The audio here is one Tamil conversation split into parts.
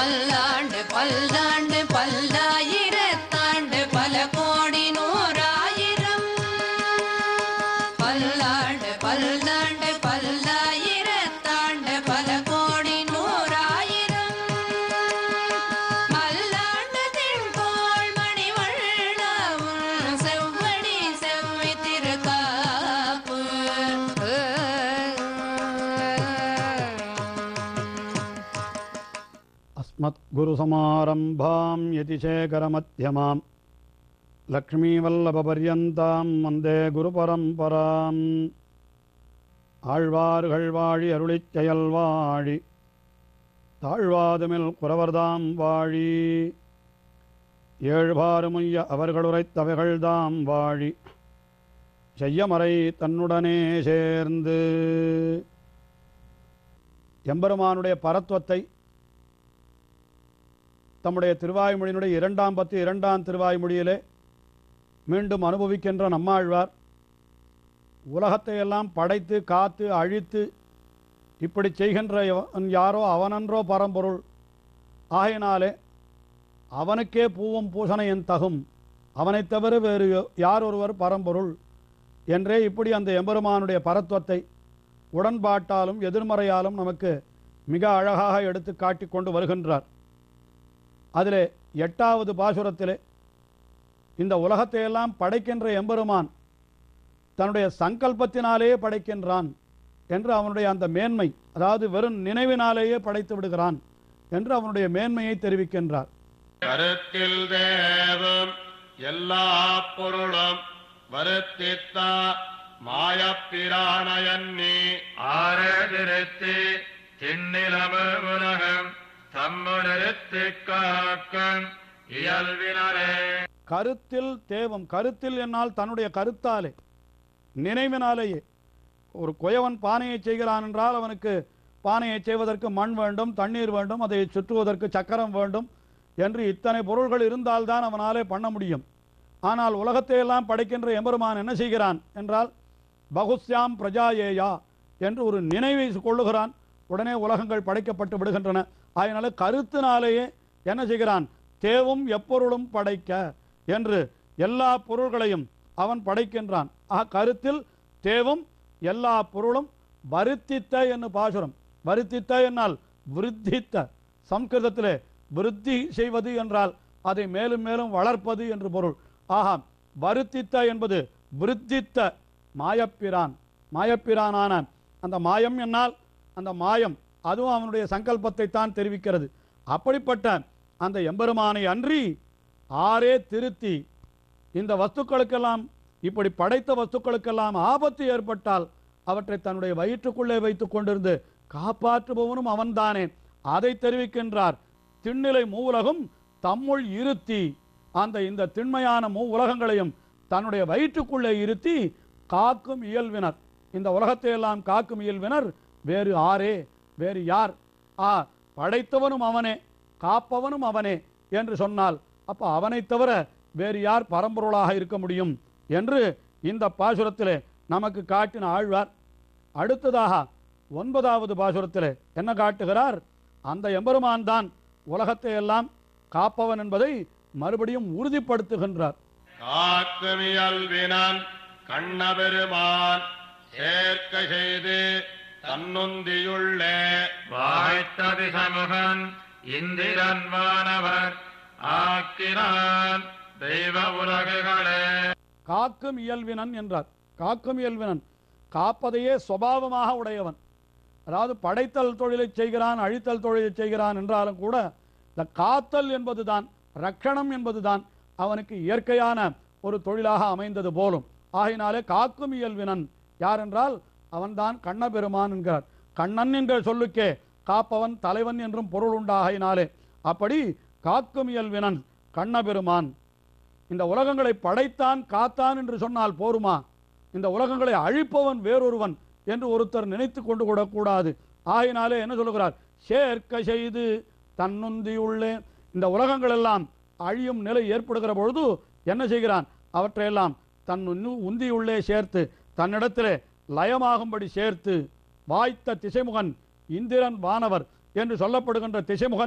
பல்லாண்டு பல்லாண்டு பல்லாயிரத்தாண்டு பல கோடி நூறாயிரம் பல்லாண்டு பல்லாண்டு பல்லாயிரத்தாண்டு பல கோடி நூறாயிரம் மல்லாண்டு திண்கோள் மணிவண்ணாவும் செவ்வடி செவ்வி திருக்காப்பு अस्मद्गुरुसमारम्भां यतिशेखरमध्यमां லக்ஷ்மீவல்லபபர்யந்தாம் வந்தே குருபரம்பராம் ஆழ்வார்கள் வாழி அருளிச் செயல் வாழி தாழ்வாதுமில் குறவர்தாம் வாழி ஏழ்பாறுமுய்ய அவர்களுரைத்தவைகள்தாம் வாழி செய்யமறை தன்னுடனே சேர்ந்து எம்பெருமானுடைய பரத்வத்தை தம்முடைய திருவாய்மொழியினுடைய இரண்டாம் பத்து இரண்டாம் திருவாய்மொழியிலே மீண்டும் அனுபவிக்கின்ற நம்மாழ்வார் உலகத்தை எல்லாம் படைத்து காத்து அழித்து இப்படி செய்கின்ற எவன் யாரோ அவனன்றோ பரம்பொருள் ஆகையினாலே அவனுக்கே பூவும் பூசணையின் தகும் அவனைத் தவிர வேறு யார் ஒருவர் பரம்பொருள் என்றே இப்படி அந்த எம்பெருமானுடைய பரத்துவத்தை உடன்பாட்டாலும் எதிர்மறையாலும் நமக்கு மிக அழகாக எடுத்து காட்டிக் கொண்டு வருகின்றார் அதிலே எட்டாவது பாசுரத்திலே இந்த உலகத்தை எல்லாம் படைக்கின்ற எம்பெருமான் தன்னுடைய சங்கல்பத்தினாலேயே படைக்கின்றான் என்று அவனுடைய அந்த மேன்மை அதாவது வெறும் நினைவினாலேயே படைத்து விடுகிறான் என்று அவனுடைய மேன்மையை தெரிவிக்கின்றார் கருத்தில் தேவம் எல்லா பொருளும் வருத்தித்த மாயப்பிரானயன்னி ஆரதிருத்தி திண்ணிலமு உலகம் தம்மு நிறுத்தி காக்கும் இயல்பினரே கருத்தில் தேவம் கருத்தில் என்னால் தன்னுடைய கருத்தாலே நினைவினாலேயே ஒரு குயவன் பானையை செய்கிறான் என்றால் அவனுக்கு பானையை செய்வதற்கு மண் வேண்டும் தண்ணீர் வேண்டும் அதை சுற்றுவதற்கு சக்கரம் வேண்டும் என்று இத்தனை பொருள்கள் இருந்தால்தான் அவனாலே பண்ண முடியும் ஆனால் உலகத்தை எல்லாம் படைக்கின்ற எம்பெருமான் என்ன செய்கிறான் என்றால் பகுஸ்யாம் பிரஜாயேயா என்று ஒரு நினைவை கொள்ளுகிறான் உடனே உலகங்கள் படைக்கப்பட்டு விடுகின்றன அதனால கருத்தினாலேயே என்ன செய்கிறான் தேவும் எப்பொருளும் படைக்க என்று எல்லா பொருள்களையும் அவன் படைக்கின்றான் ஆக கருத்தில் தேவும் எல்லா பொருளும் வருத்தித்த என்று பாசுரம் வருத்தித்த என்னால் விருத்தித்த சம்ஸ்கிருதத்திலே விருத்தி செய்வது என்றால் அதை மேலும் மேலும் வளர்ப்பது என்று பொருள் ஆஹா வருத்தித்த என்பது விருத்தித்த மாயப்பிரான் மாயப்பிரானான அந்த மாயம் என்னால் அந்த மாயம் அதுவும் அவனுடைய சங்கல்பத்தை தான் தெரிவிக்கிறது அப்படிப்பட்ட அந்த எம்பெருமானை அன்றி ஆரே திருத்தி இந்த வஸ்துக்களுக்கெல்லாம் இப்படி படைத்த வஸ்துக்களுக்கெல்லாம் ஆபத்து ஏற்பட்டால் அவற்றை தன்னுடைய வயிற்றுக்குள்ளே வைத்துக் கொண்டிருந்து காப்பாற்றுபவனும் அவன்தானே அதை தெரிவிக்கின்றார் திண்ணிலை மூவுலகும் தம்முள் இருத்தி அந்த இந்த திண்மையான மூ உலகங்களையும் தன்னுடைய வயிற்றுக்குள்ளே இருத்தி காக்கும் இயல்பினர் இந்த உலகத்தை எல்லாம் காக்கும் இயல்பினர் வேறு ஆரே வேறு யார் ஆ படைத்தவனும் அவனே காப்பவனும் அவனே என்று சொன்னால் அப்ப அவனைத் தவிர வேறு யார் பரம்பொருளாக இருக்க முடியும் என்று இந்த பாசுரத்திலே நமக்கு காட்டின ஆழ்வார் அடுத்ததாக ஒன்பதாவது பாசுரத்திலே என்ன காட்டுகிறார் அந்த எம்பெருமான் தான் உலகத்தை எல்லாம் காப்பவன் என்பதை மறுபடியும் உறுதிப்படுத்துகின்றார் காக்குமியல்வினான் கண்ணபெருமான் சேர்க்க செய்து தன்னுந்தியுள்ளே வாய்த்ததி சமூகன் இந்திரன் வானவர் ஆக்கினான் தெய்வ உலகுகளே காக்கும் இயல்பினன் என்றார் காக்கும் இயல்பினன் காப்பதையே சுபாவமாக உடையவன் அதாவது படைத்தல் தொழிலை செய்கிறான் அழித்தல் தொழிலை செய்கிறான் என்றாலும் கூட இந்த காத்தல் என்பதுதான் ரக்ஷணம் என்பதுதான் அவனுக்கு இயற்கையான ஒரு தொழிலாக அமைந்தது போலும் ஆகையினாலே காக்கும் இயல்பினன் யார் என்றால் அவன்தான் கண்ணபெருமான் என்கிறார் கண்ணன் என்ற சொல்லுக்கே காப்பவன் தலைவன் என்றும் பொருள் உண்டாகினாலே அப்படி காக்கும் இயல்பினன் கண்ணபெருமான் இந்த உலகங்களை படைத்தான் காத்தான் என்று சொன்னால் போருமா இந்த உலகங்களை அழிப்பவன் வேறொருவன் என்று ஒருத்தர் நினைத்து கொண்டு கூட கூடாது ஆகினாலே என்ன சொல்லுகிறார் சேர்க்க செய்து தன்னுந்தியுள்ளே இந்த உலகங்கள் எல்லாம் அழியும் நிலை ஏற்படுகிற பொழுது என்ன செய்கிறான் அவற்றையெல்லாம் தன் உன்னு- உந்தியுள்ளே சேர்த்து தன்னிடத்திலே லயமாகும்படி சேர்த்து வாய்த்த திசைமுகன் இந்திரன் வானவர் என்று சொல்லப்படுகின்ற திசைமுகன்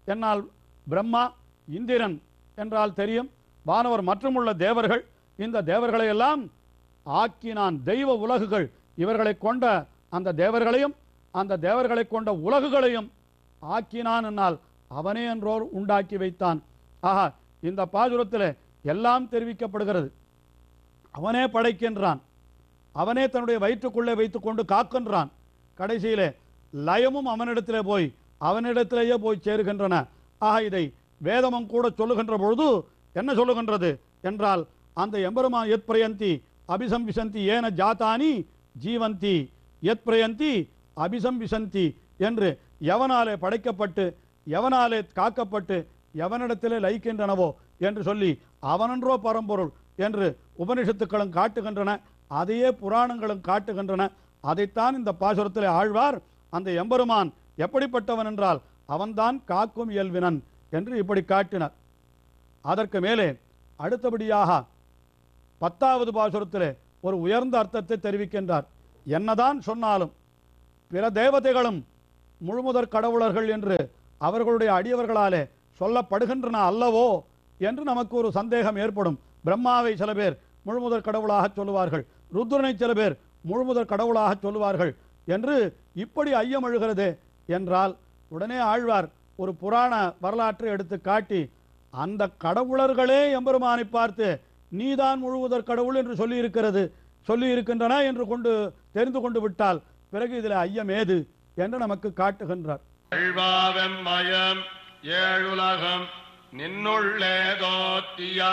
என்னால் பிரம்மா இந்திரன் என்றால் தெரியும் வானவர் மற்றுமுள்ள தேவர்கள் இந்த தேவர்களை எல்லாம் ஆக்கினான் தெய்வ உலகுகள் இவர்களை கொண்ட அந்த தேவர்களையும் அந்த தேவர்களை கொண்ட உலகுகளையும் ஆக்கினான் என்னால் அவனே என்றோர் உண்டாக்கி வைத்தான் ஆஹா இந்த பாசுரத்தில் எல்லாம் தெரிவிக்கப்படுகிறது அவனே படைக்கின்றான் அவனே தன்னுடைய வயிற்றுக்குள்ளே வைத்துக்கொண்டு காக்கின்றான் கடைசியிலே லயமும் அவனிடத்திலே போய் அவனிடத்திலேயே போய் சேருகின்றன ஆக இதை வேதமும் கூட சொல்லுகின்ற பொழுது என்ன சொல்லுகின்றது என்றால் அந்த எம்பெருமான் எத் பிரயந்தி அபிசம்பிசந்தி ஏன ஜாத்தானி ஜீவந்தி எத் பிரயந்தி அபிசம்பிசந்தி என்று எவனாலே படைக்கப்பட்டு எவனாலே காக்கப்பட்டு எவனிடத்திலே லயிக்கின்றனவோ என்று சொல்லி அவனன்றோ பரம்பொருள் என்று உபனிஷத்துக்களும் காட்டுகின்றன அதையே புராணங்களும் காட்டுகின்றன அதைத்தான் இந்த பாசுரத்திலே ஆழ்வார் அந்த எம்பெருமான் எப்படிப்பட்டவன் என்றால் அவன்தான் காக்கும் இயல்வினன் என்று இப்படி காட்டினார் அதற்கு மேலே அடுத்தபடியாக பத்தாவது பாசுரத்திலே ஒரு உயர்ந்த அர்த்தத்தை தெரிவிக்கின்றார் என்னதான் சொன்னாலும் பிற தேவதைகளும் முழுமுதற் கடவுளர்கள் என்று அவர்களுடைய அடியவர்களாலே சொல்லப்படுகின்றன அல்லவோ என்று நமக்கு ஒரு சந்தேகம் ஏற்படும் பிரம்மாவை சில பேர் முழுமுதற் கடவுளாக சொல்லுவார்கள் ருத்ரனை சில பேர் முழுமுதற் கடவுளாக சொல்லுவார்கள் என்று இப்படி ஐயம் எழுகிறது என்றால் உடனே ஆழ்வார் ஒரு புராண வரலாற்றை எடுத்து காட்டி அந்த கடவுளர்களே எம்பெருமானை பார்த்து நீதான் முழுவதற் கடவுள் என்று சொல்லி இருக்கிறது சொல்லி இருக்கின்றன என்று கொண்டு தெரிந்து கொண்டு விட்டால் பிறகு இதில் ஐயம் ஏது என்று நமக்கு காட்டுகின்றார் அழ்வாவெம் மயம் ஏழுலகம் நின்னுள்ளே தோத்தியா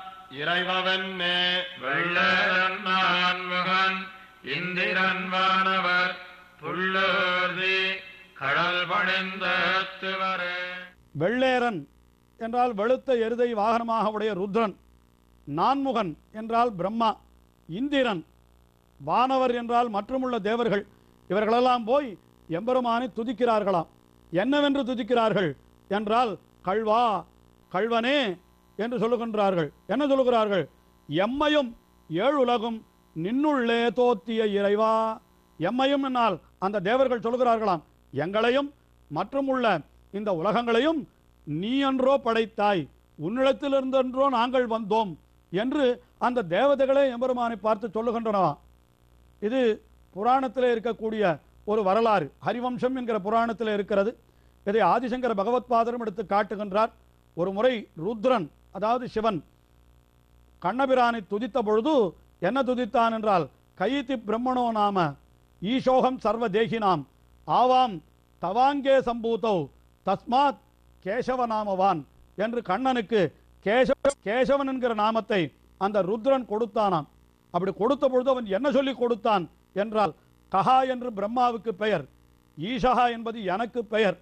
இறைவவென்னே வெள்ளரன் நான்முகன் இந்திரன் வானவர் புள்ளோர்தி கடல் பணிந்தத்துவரே வெள்ளேரன் என்றால் வெளுத்த எருதை வாகனமாக உடைய ருத்ரன் நான்முகன் என்றால் பிரம்மா இந்திரன் வானவர் என்றால் மற்றுமுள்ள தேவர்கள் இவர்களெல்லாம் போய் எம்பெருமானை துதிக்கிறார்களாம் என்னவென்று துதிக்கிறார்கள் என்றால் கள்வா கள்வனே என்று சொல்லுகின்றார்கள் என்ன சொல்லுகிறார்கள் எம்மையும் ஏழுலகும் நின்னுள்ளே தோத்திய இறைவா எம்மையும் என்னால் அந்த தேவர்கள் சொல்லுகிறார்களாம் எங்களையும் மற்றும் உள்ள இந்த உலகங்களையும் நீ என்றோ படைத்தாய் உன்னிடத்திலிருந்தென்றோ நாங்கள் வந்தோம் என்று அந்த தேவதைகளே எம்பெருமானை பார்த்து சொல்லுகின்றனவாம் இது புராணத்தில் இருக்கக்கூடிய ஒரு வரலாறு ஹரிவம்சம் என்கிற புராணத்தில் இருக்கிறது இதை ஆதிசங்கர பகவத்பாதரும் எடுத்து காட்டுகின்றார் ஒரு முறை ருத்ரன் அதாவது சிவன் கண்ணபிரானை துதித்த பொழுது என்ன துதித்தான் என்றால் கையித்தி பிரம்மணோ நாம ஈசோகம் சர்வ தேகினாம் ஆவாம் தவாங்கே சம்பூதௌ தஸ்மாத் கேசவ நாமவான் என்று கண்ணனுக்கு கேசவ கேசவன் என்கிற நாமத்தை அந்த ருத்ரன் கொடுத்தானாம் அப்படி கொடுத்த பொழுது அவன் என்ன சொல்லி கொடுத்தான் என்றால் கஹா என்று பிரம்மாவுக்கு பெயர் ஈஷா என்பது எனக்கு பெயர்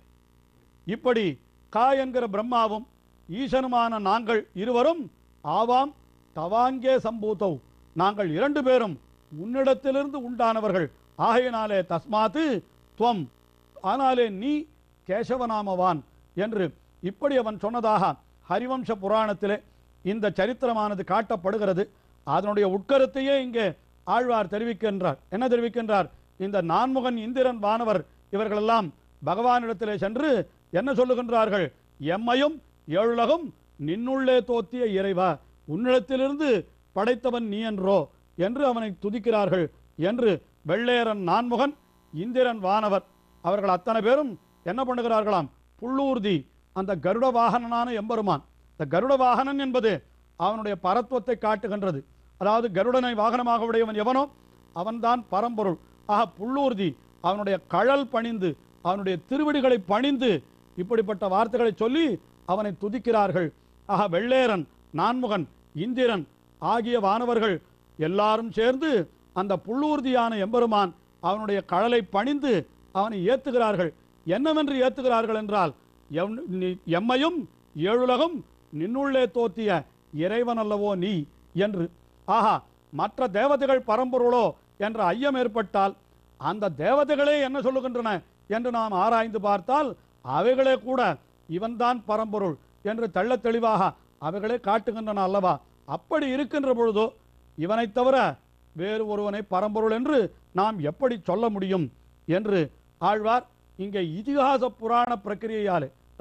இப்படி கா என்கிற பிரம்மாவும் ஈசனுமான நாங்கள் இருவரும் ஆவாம் தவாங்கே சம்பூத்தௌ நாங்கள் இரண்டு பேரும் உன்னிடத்திலிருந்து உண்டானவர்கள் ஆகையினாலே தஸ்மாத்து துவம் ஆனாலே நீ கேசவநாமவான் என்று இப்படி அவன் சொன்னதாக ஹரிவம்ச புராணத்திலே இந்த சரித்திரமானது காட்டப்படுகிறது அதனுடைய உட்கருத்தையே இங்கே ஆழ்வார் தெரிவிக்கின்றார் என்ன தெரிவிக்கின்றார் இந்த நான்முகன் இந்திரன் வானவர் இவர்களெல்லாம் பகவானிடத்திலே சென்று என்ன சொல்லுகின்றார்கள் எம்மையும் ஏழுலகும் நின்னுள்ளே தோத்திய இறைவா உன்னிடத்திலிருந்து படைத்தவன் நீ என்றோ என்று அவனை துதிக்கிறார்கள் என்று வெள்ளேரன் நான்முகன் இந்திரன் வானவர் அவர்கள் அத்தனை பேரும் என்ன பண்ணுகிறார்களாம் புள்ளூர்தி அந்த கருட வாகனனான எம்பெருமான் இந்த கருட வாகனன் என்பது அவனுடைய பரத்துவத்தை காட்டுகின்றது அதாவது கருடனை வாகனமாக உடையவன் எவனோ அவன்தான் பரம்பொருள் ஆக புள்ளூர்தி அவனுடைய கழல் பணிந்து அவனுடைய திருவடிகளை பணிந்து இப்படிப்பட்ட வார்த்தைகளை சொல்லி அவனை துதிக்கிறார்கள் ஆக வெள்ளேரன் நான்முகன் இந்திரன் ஆகிய வானவர்கள் எல்லாரும் சேர்ந்து அந்த புள்ளூர்தியான எம்பெருமான் அவனுடைய கழலை பணிந்து அவனை ஏத்துகிறார்கள் என்னவென்று ஏத்துகிறார்கள் என்றால் எம்- நீ- எம்மையும் ஏழுலகும் நின்னுள்ளே தோத்திய இறைவன் அல்லவோ நீ என்று ஆஹா மற்ற தேவதைகள் பரம்பொருளோ என்ற ஐயம் ஏற்பட்டால் அந்த தேவதைகளே என்ன சொல்லுகின்றன என்று நாம் ஆராய்ந்து பார்த்தால் அவைகளே கூட இவன்தான் பரம்பொருள் என்று தெள்ளத் தெளிவாக அவைகளே காட்டுகின்றன அல்லவா அப்படி இருக்கின்ற பொழுதோ இவனைத் தவிர வேறு ஒருவனை பரம்பொருள் என்று நாம் எப்படி சொல்ல முடியும் என்று ஆழ்வார் இங்கே இதிகாச புராண பிரக்கிரியையாலே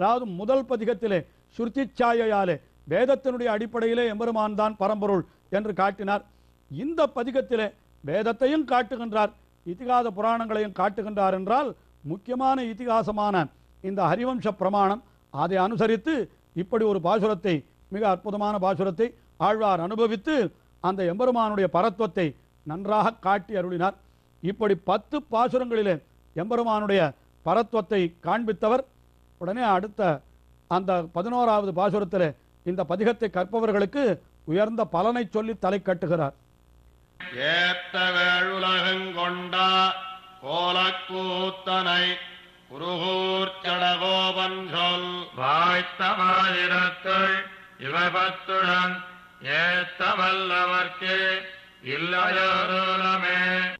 அதாவது முதல் பதிகத்திலே சுருத்தி சாயையாலே வேதத்தினுடைய அடிப்படையிலே எம்பெருமான் தான் பரம்பொருள் என்று காட்டினார் இந்த பதிகத்திலே வேதத்தையும் காட்டுகின்றார் இதிகாச புராணங்களையும் காட்டுகின்றார் என்றால் முக்கியமான இதிகாசமான இந்த ஹரிவம்ச பிரமாணம் அதை அனுசரித்து இப்படி ஒரு பாசுரத்தை மிக அற்புதமான பாசுரத்தை ஆழ்வார் அனுபவித்து அந்த எம்பெருமானுடைய பரத்வத்தை நன்றாக காட்டி அருளினார் இப்படி பத்து பாசுரங்களிலே எம்பெருமானுடைய பரத்வத்தை காண்பித்தவர் உடனே அடுத்த அந்த பதினோராவது பாசுரத்தில் இந்த பதிகத்தை கற்பவர்களுக்கு உயர்ந்த பலனை சொல்லி தலை கட்டுகிறார் ஏத்த வேழுலகங்கொண்டா கோலக்கூத்தனை குருகூர்ச்சடகோபன் சொல் வாய்த்தமாயிரத்துள் இவை பத்துடன் ஏத்த வல்லவர்க்கு இல்லையோருலமே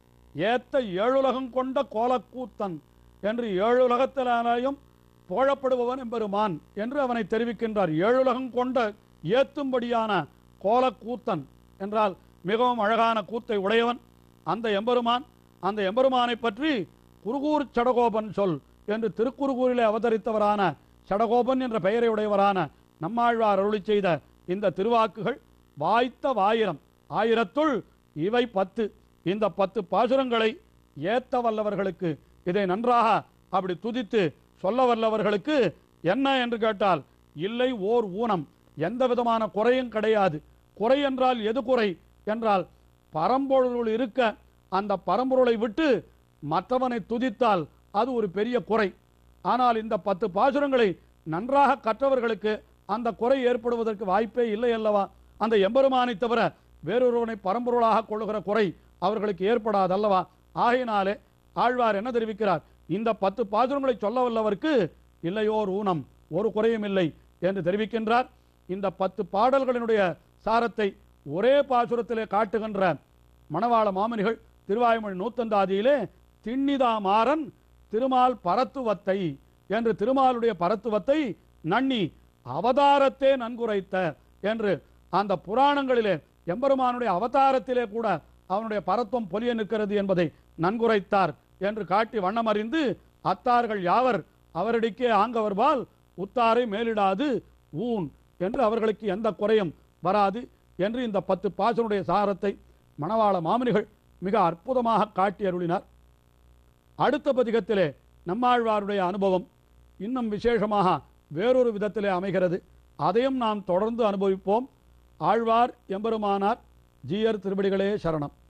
ஏத்த ஏழுலகம் கொண்ட கோலக்கூத்தன் என்று ஏழுலகத்திலானையும் புகழப்படுபவன் எம்பெருமான் என்று அவனை தெரிவிக்கின்றார் ஏழுலகம் கொண்ட ஏத்தும்படியான கோலக்கூத்தன் என்றால் மிகவும் அழகான கூத்தை உடையவன் அந்த எம்பெருமான் அந்த எம்பெருமானை பற்றி குருகூர் சடகோபன் சொல் என்று திருக்குறுகூரிலே அவதரித்தவரான சடகோபன் என்ற பெயரை உடையவரான நம்மாழ்வார் அருளி செய்த இந்த திருவாக்குகள் வாய்த்த வாயிரம் ஆயிரத்துள் இவை பத்து இந்த பத்து பாசுரங்களை ஏத்த வல்லவர்களுக்கு இதை நன்றாக அப்படி துதித்து சொல்ல வல்லவர்களுக்கு என்ன என்று கேட்டால் இல்லை ஓர் ஊனம் எந்த விதமான குறையும் கிடையாது குறை என்றால் எது குறை என்றால் பரம்பொருள் இருக்க அந்த பரம்பொருளை விட்டு மற்றவனை துதித்தால் அது ஒரு பெரிய குறை ஆனால் இந்த பத்து பாசுரங்களை நன்றாக கற்றவர்களுக்கு அந்த குறை ஏற்படுவதற்கு வாய்ப்பே இல்லை அல்லவா அந்த எம்பெருமானை தவிர வேறொருவனை பரம்பொருளாக கொள்ளுகிற குறை அவர்களுக்கு ஏற்படாதல்லவா ஆகையினாலே ஆழ்வார் என்ன தெரிவிக்கிறார் இந்த பத்து பாசுரங்களை சொல்ல வல்லவர்க்கு இல்லையோர் ஊனம் ஒரு குறையும் இல்லை என்று தெரிவிக்கின்றார் இந்த பத்து பாடல்களினுடைய சாரத்தை ஒரே பாசுரத்திலே காட்டுகின்ற மணவாள மாமனிகள் திருவாய்மொழி நூத்தந்தாதியிலே திண்ணிதா மாறன் திருமால் பரத்துவத்தை என்று திருமாலுடைய பரத்துவத்தை நன்னி அவதாரத்தே நன்குரைத்த என்று அந்த புராணங்களிலே எம்பெருமானுடைய அவதாரத்திலே கூட அவனுடைய பரத்துவம் பொலிய நிற்கிறது என்பதை நன்குரைத்தார் என்று காட்டி வண்ணமறிந்து அத்தார்கள் யாவர் அவரிடைக்கே ஆங்கவர்பால் உத்தாரை மேலிடாது ஊன் என்று அவர்களுக்கு எந்த குறையும் வராது என்று இந்த பத்து பாசனுடைய சாரத்தை மணவாள மாமனிகள் மிக அற்புதமாக காட்டி அருளினார் அடுத்த பதிகத்திலே நம்மாழ்வாருடைய அனுபவம் இன்னும் விசேஷமாக வேறொரு விதத்திலே அமைகிறது அதையும் நாம் தொடர்ந்து அனுபவிப்போம் ஆழ்வார் எம்பெருமானார் ஜீயர் திருவடிகளே சரணம்